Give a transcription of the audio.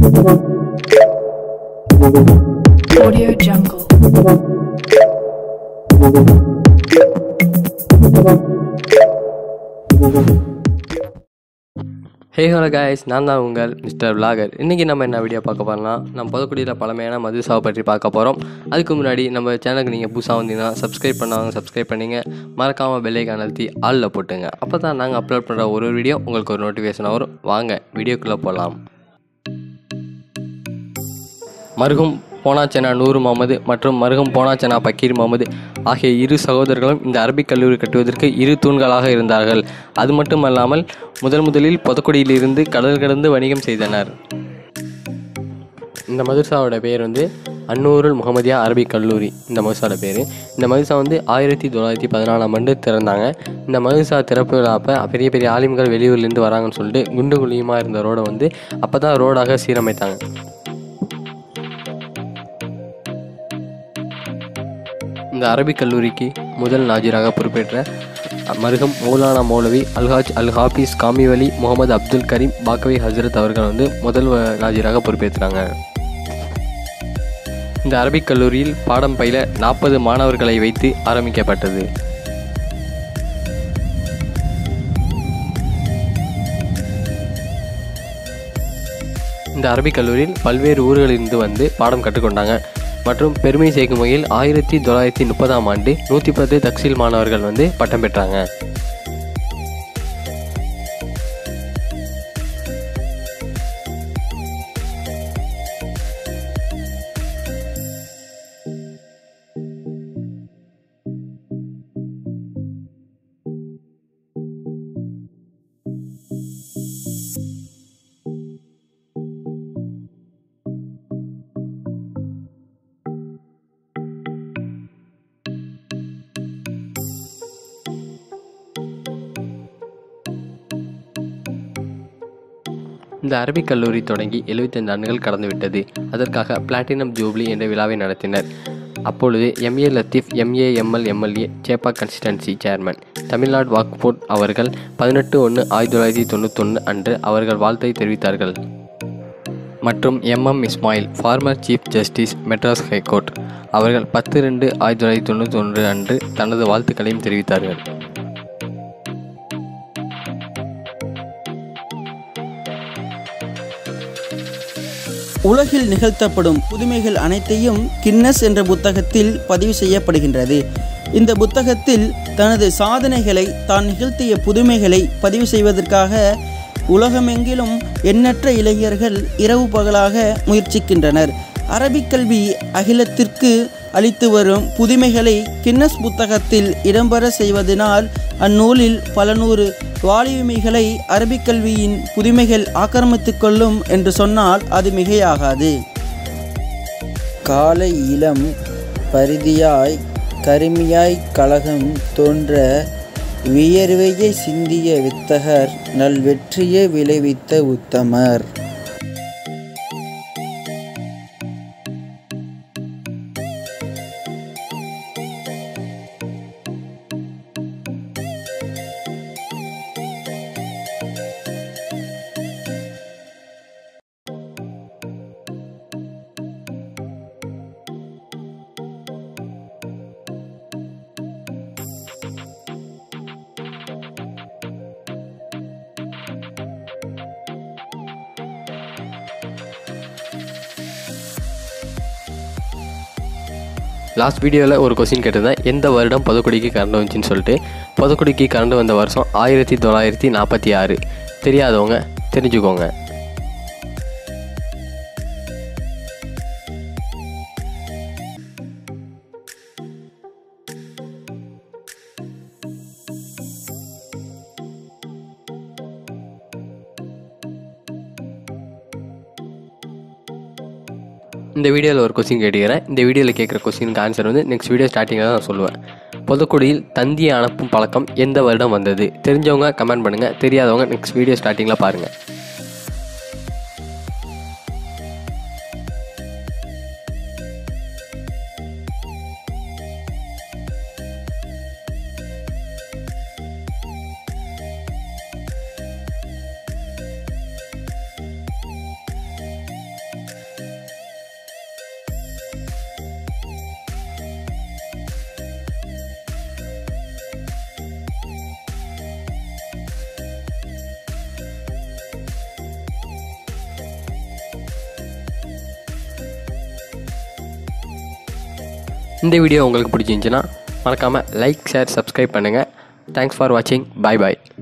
Audio Jungle. Hey hello guys நான் தான் உங்கள் மிஸ்டர் விலாகர் இன்றைக்கி நம்ம என்ன வீடியோ பார்க்க போகிறோம்னா நம்ம புதக்குடியில் பழமையான மதுசாவை பற்றி பார்க்க போகிறோம் அதுக்கு முன்னாடி நம்ம சேனலுக்கு நீங்கள் புதுசாக வந்தீங்கன்னா சப்ஸ்கிரைப் பண்ணாங்க சப்ஸ்கிரைப் பண்ணிங்க மறக்காமல் பெல்லைக்கான அழுத்தி ஆளில் போட்டுங்க அப்போ தான் நாங்கள் அப்லோட் பண்ணுற ஒரு ஒரு வீடியோ உங்களுக்கு ஒரு நோட்டிஃபிகேஷன் வரும் வாங்க வீடியோக்குள்ளே போகலாம் மருகும் போனாச்சனா நூறு முகமது மற்றும் மருகும் போனாச்சனா பக்கீர் முகமது ஆகிய இரு சகோதரர்களும் இந்த அரபிக் கல்லூரி கட்டுவதற்கு இரு தூண்களாக இருந்தார்கள் அது மட்டுமல்லாமல் முதல் முதலில் பொதக்குடியிலிருந்து கடல் கடந்து வணிகம் செய்தனர் இந்த மதுரசாவோட பேர் வந்து அன்னூருல் முகமதியா அரபிக் கல்லூரி இந்த மதுசாவோட பேர் இந்த மதுசா வந்து ஆயிரத்தி தொள்ளாயிரத்தி பதினாலாம் ஆண்டு திறந்தாங்க இந்த மதுசா திறப்பு விழாப்ப பெரிய பெரிய ஆலிம்கள் வெளியூர்லேருந்து வராங்கன்னு சொல்லிட்டு குண்டு குழியுமாக இருந்த ரோடை வந்து அப்போ தான் ரோடாக சீரமைத்தாங்க இந்த அரபிக் கல்லூரிக்கு முதல் நாஜிராக பொறுப்பேற்ற மருகம் மௌலானா மௌலவி அல்ஹாஜ் அல் ஹாஃபிஸ் காமிவலி முகமது அப்துல் கரீம் பாக்கவி ஹசரத் அவர்கள் வந்து முதல் வ- நாஜிராக பொறுப்பேற்றாங்க இந்த அரபிக் கல்லூரியில் பாடம் பயில நாற்பது மாணவர்களை வைத்து ஆரம்பிக்கப்பட்டது இந்த அரபிக் கல்லூரியில் பல்வேறு ஊர்களிலிருந்து வந்து பாடம் கற்றுக்கொண்டாங்க மற்றும் பெருமை சேர்க்கும் வகையில் ஆயிரத்தி தொள்ளாயிரத்தி முப்பதாம் ஆண்டு நூற்றி பத்து தக்சீல் மாணவர்கள் வந்து பட்டம் பெற்றாங்க இந்த அரபிக் கல்லூரி தொடங்கி 75 ஆண்டுகள் கடந்துவிட்டது அதற்காக பிளாட்டினம் ஜூப்ளி என்ற விழாவை நடத்தினர் அப்பொழுது MA Latheef MA ML MLA Chepauk constituency chairman Tamil Nadu Wakf board அவர்கள் பதினெட்டு ஒன்று ஆயிரத்தி தொள்ளாயிரத்தி தொண்ணூத்தொன்று அன்று அவர்கள் வாழ்த்தை தெரிவித்தார்கள் மற்றும் MM Ismail former chief justice Madras high court அவர்கள் பத்து ரெண்டு ஆயிரத்தி தொள்ளாயிரத்தி தொண்ணூத்தொன்று அன்று தனது வாழ்த்துக்களையும் தெரிவித்தார்கள் உலகில் நிகழ்த்தப்படும் புதுமைகள் அனைத்தையும் கின்னஸ் என்ற புத்தகத்தில் பதிவு செய்யப்படுகின்றது இந்த புத்தகத்தில் தனது சாதனைகளை தான் நிகழ்த்திய புதுமைகளை பதிவு செய்வதற்காக உலகமெங்கிலும் எண்ணற்ற இளைஞர்கள் இரவு பகலாக முயற்சிக்கின்றனர் அரபிக் கல்வி அகிலத்திற்கு அளித்து வரும் புதுமைகளை கின்னஸ் புத்தகத்தில் இடம்பெற செய்வதனால் அந்நூலில் பல நூறு வாலியுமைகளை அரபிக் கல்வியின் புதுமைகள் ஆக்கிரமித்துக் கொள்ளும் என்று சொன்னால் அது மிகையாகாது காலை இளம் பரிதியாய் கருமியாய் கலகம் தோன்ற வியர்வையை சிந்திய வித்தகர் நல்வெற்றியை விளைவித்த உத்தமர் லாஸ்ட் வீடியோவில் ஒரு கொஸ்டின் கேட்டிருந்தேன் எந்த வருடம் புதுக்குடிக்கு கரண்ட் வந்துச்சுன்னு சொல்லிட்டு புதுக்குடிக்கு கரண்ட் வந்த வருஷம் ஆயிரத்தி தொள்ளாயிரத்தி நாற்பத்தி ஆறு தெரியாதவங்க தெரிஞ்சுக்கோங்க இந்த வீடியோவில் ஒரு கொஸ்டின் கேட்டுக்கிறேன் இந்த வீடியோவில் கேட்குற கொஸ்டினுக்கு ஆன்சர் வந்து நெக்ஸ்ட் வீடியோ ஸ்டார்டிங்கில் தான் நான் சொல்லுவேன் பொதுக்குடியில் தந்தியை அனுப்பும் பழக்கம் எந்த வருடம் வந்தது தெரிஞ்சவங்க கமெண்ட் பண்ணுங்கள் தெரியாதவங்க நெக்ஸ்ட் வீடியோ ஸ்டார்டிங்கில் பாருங்கள் இந்த வீடியோ உங்களுக்கு பிடிச்சிருந்துச்சுன்னா மறக்காமல் லைக் ஷேர் சப்ஸ்கிரைப் பண்ணுங்கள் தேங்க்ஸ் ஃபார் வாட்சிங் பாய் பாய்